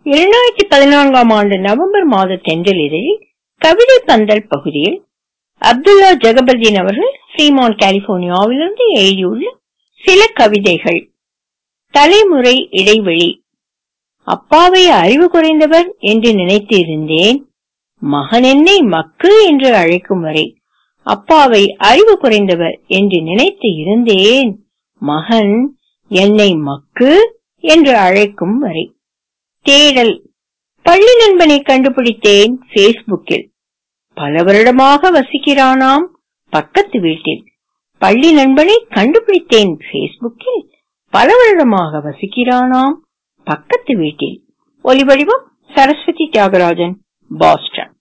இரண்டாயிரத்தி பதினான்காம் ஆண்டு நவம்பர் மாத தென்றல் இதழில் கவிதை பந்தல் பகுதியில் அப்துல்லா ஜகபர்தீன் அவர்கள் ஃப்ரீமான் கலிபோர்னியாவிலிருந்து எழுதியுள்ள சில கவிதைகள் தலைமுறை இடைவெளி அப்பாவை அறிவு குறைந்தவர் என்று நினைத்து இருந்தேன் மகன் என்னை மக்கு என்று அழைக்கும் வரை அப்பாவை அறிவு குறைந்தவர் என்று நினைத்து இருந்தேன் மகன் என்னை மக்கு என்று அழைக்கும் வரை தேடல் பள்ளி நண்பனை கண்டுபிடித்தேன் பேஸ்புக்கில் பல வருடமாக வசிக்கிறானாம் பக்கத்து வீட்டில் பள்ளி நண்பனை கண்டுபிடித்தேன் பேஸ்புக்கில் பல வருடமாக வசிக்கிறானாம் பக்கத்து வீட்டில் ஒலிவடிவம் சரஸ்வதி தியாகராஜன் பாஸ்டன்